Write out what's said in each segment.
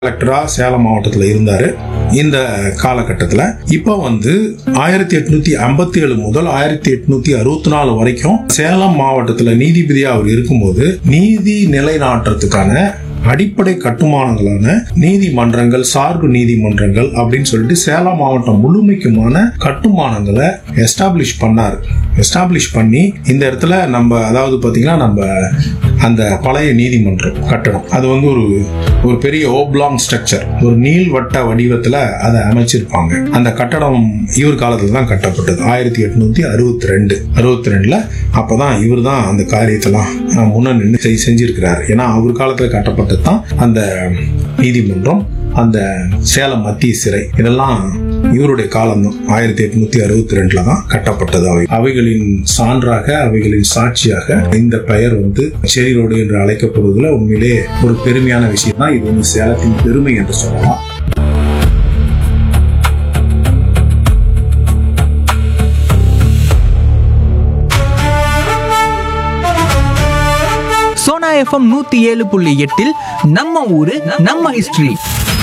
கலெக்டரா சேலம் மாவட்டத்தில் இருந்தாரு இந்த காலகட்டத்தில் இப்போ வந்து ஆயிரத்தி எட்நூத்தி ஐம்பத்தி ஏழு முதல் ஆயிரத்தி எட்நூத்தி அறுபத்தி நாலு வரைக்கும் சேலம் மாவட்டத்தில் நீதிபதியா அவர் இருக்கும்போது நீதி நிலைநாட்டுறதுக்கான அடிப்படை கட்டுமானங்களான நீதிமன்றங்கள் சார்பு நீதிமன்றங்கள் அப்படின்னு சொல்லிட்டு சேலம் மாவட்டம் முழுமைக்குமான கட்டுமானங்களை எஸ்டாப்ளிஷ் பண்ணார் எஸ்டாப்ளிஷ் பண்ணி இந்த இடத்துல நம்ம அதாவது பாத்தீங்கன்னா நம்ம அந்த பழைய நீதிமன்றம் கட்டடம் அது வந்து ஒரு ஒரு பெரிய ஓப்லாங் ஸ்ட்ரக்சர் ஒரு நீள்வட்ட வடிவத்துல அதை அமைச்சிருப்பாங்க அந்த கட்டடம் இவர் காலத்துல தான் கட்டப்பட்டது ஆயிரத்தி எட்நூத்தி அறுபத்தி ரெண்டு அறுபத்தி ரெண்டுல அப்பதான் இவர் தான் அந்த காரியத்தெல்லாம் அஹ், முன்ன நின்று செய்- செஞ்சிருக்கிறார் ஏன்னா அவர் காலத்துல கட்டப்பட்டது தான் அந்த நீதிமன்றம் அந்த சேலம் மத்திய சிறை இதெல்லாம் இவருடைய காலம்தான் ஆயிரத்தி எட்நூத்தி அறுபத்தி ரெண்டுல தான் கட்டப்பட்டது அவை அவைகளின் சான்றாக அவைகளின் சாட்சியாக இந்த பெயர் வந்து செரி ரோடு என்று அழைக்கப்படுவதில் உண்மையிலே ஒரு பெருமையான விஷயம் தான் இது வந்து சேலத்தின் பெருமை என்று சொல்லலாம் சோனா எஃப்எம் நூத்தி ஏழு புள்ளி எட்டில் நம்ம ஊரு நம்ம ஹிஸ்டரி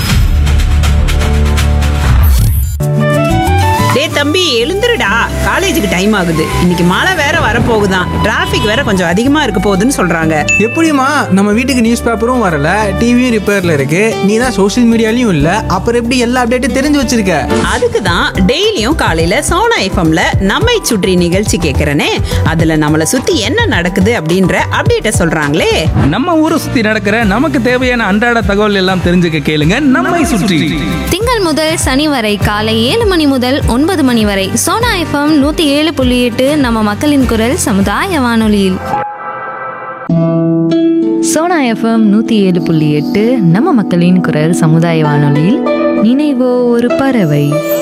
டேய் தம்பி எழுந்துருடா காலேஜுக்கு டைம் ஆகுது இன்னைக்கு மழை வேற வரப்போகுதான் டிராஃபிக் வேற கொஞ்சம் அதிகமா இருக்க போகுதுன்னு சொல்றாங்க எப்படிம்மா நம்ம வீட்டுக்கு நியூஸ் பேப்பரும் வரல டிவியும் ரிப்பேர்ல இருக்கு நீ தான் சோஷியல் மீடியாலையும் இல்ல அப்புறம் எப்படி எல்லா அப்டேட்டும் தெரிஞ்சு வச்சிருக்க அதுக்கு தான் டெய்லியும் காலையில சோனா எஃப்எம்ல நம்மை சுற்றி நிகழ்ச்சி கேட்கறனே அதுல நம்மளை சுத்தி என்ன நடக்குது அப்படின்ற அப்டேட்ட சொல்றாங்களே நம்ம ஊரை சுத்தி நடக்கிற நமக்கு தேவையான அன்றாட தகவல் எல்லாம் தெரிஞ்சுக்க கேளுங்க நம்மை சுற்றி திங்கள் முதல் சனி வரை காலை ஏழு மணி முதல் ஒன்பது மணி வரை சோனா எஃப்எம் நூத்தி ஏழு புள்ளி எட்டு நம்ம மக்களின் குரல் சமுதாய வானொலியில் சோனா எஃப்எம் நூற்றி ஏழு புள்ளி எட்டு நம்ம மக்களின் குரல் சமுதாய வானொலியில் நினைவோ ஒரு பறவை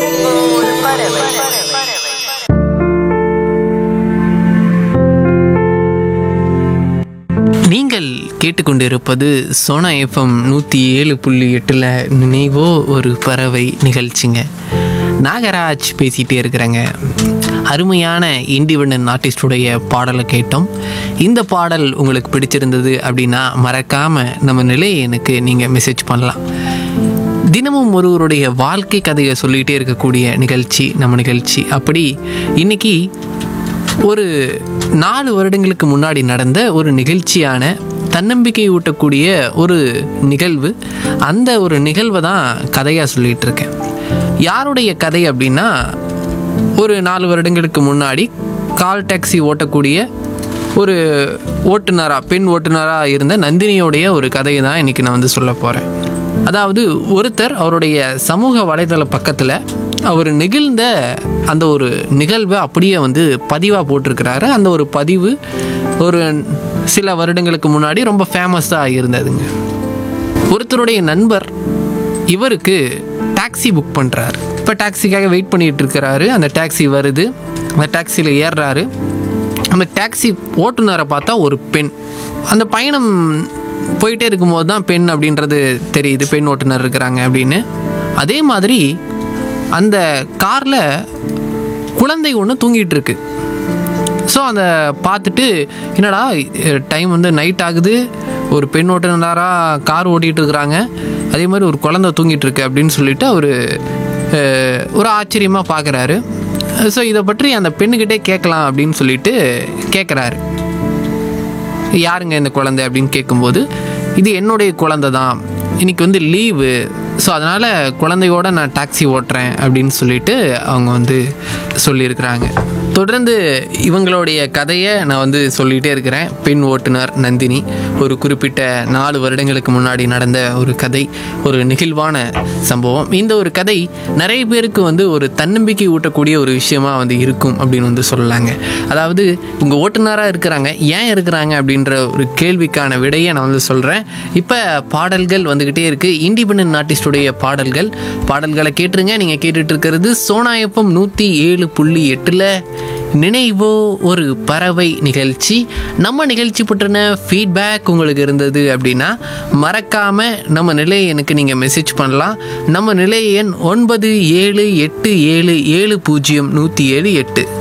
நீங்கள் கேட்டுக்கொண்டிருப்பது சோனா எஃப்எம் நூற்றி ஏழு புள்ளி எட்டில் நினைவோ ஒரு பறவை நிகழ்ச்சிங்க நாகராஜ் பேசிகிட்டே இருக்கிறேங்க அருமையான இண்டிபெண்டன்ட் ஆர்டிஸ்டுடைய பாடலை கேட்டோம் இந்த பாடல் உங்களுக்கு பிடிச்சிருந்தது அப்படின்னா மறக்காமல் நம்ம நிலையனுக்கு நீங்கள் மெசேஜ் பண்ணலாம் தினமும் ஒருவருடைய வாழ்க்கை கதையை சொல்லிகிட்டே இருக்கக்கூடிய நிகழ்ச்சி நம்ம நிகழ்ச்சி அப்படி இன்னைக்கு ஒரு நாலு வருடங்களுக்கு முன்னாடி நடந்த ஒரு நிகழ்ச்சியான தன்னம்பிக்கை ஊட்டக்கூடிய ஒரு நிகழ்வு அந்த ஒரு நிகழ்வை தான் கதையாக சொல்லிகிட்டு இருக்கேன் யாருடைய கதை அப்படின்னா ஒரு நாலு வருடங்களுக்கு முன்னாடி கால் டாக்ஸி ஓட்டக்கூடிய ஒரு ஓட்டுநராக பெண் ஓட்டுநராக இருந்த நந்தினியோடைய ஒரு கதையை தான் இன்றைக்கி நான் வந்து சொல்ல போகிறேன் அதாவது ஒருத்தர் அவருடைய சமூக வலைதள பக்கத்தில் அவர் நிகழ்ந்த அந்த ஒரு நிகழ்வை அப்படியே வந்து பதிவாக போட்டிருக்கிறாரு அந்த ஒரு பதிவு ஒரு சில வருடங்களுக்கு முன்னாடி ரொம்ப ஃபேமஸாக இருந்ததுங்க ஒருத்தருடைய நண்பர் இவருக்கு டாக்ஸி புக் பண்ணுறாரு இப்போ டாக்ஸிக்காக வெயிட் பண்ணிட்டு இருக்கிறாரு அந்த டாக்ஸி வருது அந்த டாக்ஸியில் ஏறுறாரு அந்த டாக்ஸி ஓட்டுநரை பார்த்தா ஒரு பெண் அந்த பயணம் போயிட்டே இருக்கும்போது தான் பெண் அப்படின்றது தெரியுது பெண் ஓட்டுநர் இருக்கிறாங்க அப்படின்னு அதே மாதிரி அந்த காரில் குழந்தை ஒன்று தூங்கிட்டு இருக்கு ஸோ அந்த பார்த்துட்டு என்னடா டைம் வந்து நைட் ஆகுது ஒரு பெண் ஓட்டுநராக கார் ஓட்டிகிட்டு இருக்கிறாங்க அதே மாதிரி ஒரு குழந்தை தூங்கிட்டு இருக்கு அப்படின்னு சொல்லிட்டு அவர் ஒரு ஆச்சரியமாக பார்க்குறாரு ஸோ இதை பற்றி அந்த பெண்ணுக்கிட்டே கேட்கலாம் அப்படின்னு சொல்லிட்டு கேட்குறாரு யாருங்க இந்த குழந்தை அப்படின்னு கேட்கும்போது இது என்னுடைய குழந்தை தான் இன்னைக்கு வந்து லீவு ஸோ அதனால் குழந்தையோட நான் டாக்ஸி ஓட்டுறேன் அப்படின்னு சொல்லிட்டு அவங்க வந்து சொல்லியிருக்கிறாங்க தொடர்ந்து இவங்களுடைய கதையை நான் வந்து சொல்லிகிட்டே இருக்கிறேன் பெண் ஓட்டுநர் நந்தினி ஒரு குறிப்பிட்ட நாலு வருடங்களுக்கு முன்னாடி நடந்த ஒரு கதை ஒரு நெகிழ்வான சம்பவம் இந்த ஒரு கதை நிறைய பேருக்கு வந்து ஒரு தன்னம்பிக்கை ஊட்டக்கூடிய ஒரு விஷயமா வந்து இருக்கும் அப்படின்னு வந்து சொல்லலாங்க அதாவது இவங்க ஓட்டுநராக இருக்கிறாங்க ஏன் இருக்கிறாங்க அப்படின்ற ஒரு கேள்விக்கான விடையை நான் வந்து சொல்கிறேன் இப்போ பாடல்கள் வந்துக்கிட்டே இருக்குது இண்டிபெண்டன்ட் ஆர்டிஸ்டுடைய பாடல்கள் பாடல்களை கேட்டுருங்க நீங்கள் கேட்டுட்டு இருக்கிறது சோனாயப்பம் நூற்றி ஏழு புள்ளி எட்டில் நினைவோ ஒரு பறவை நிகழ்ச்சி நம்ம நிகழ்ச்சி பற்றின ஃபீட்பேக் உங்களுக்கு இருந்தது அப்படின்னா மறக்காமல் நம்ம நிலைய எனக்கு நீங்கள் மெசேஜ் பண்ணலாம் நம்ம நிலைய எண் ஒன்பது ஏழு எட்டு ஏழு ஏழு பூஜ்ஜியம் நூற்றி ஏழு எட்டு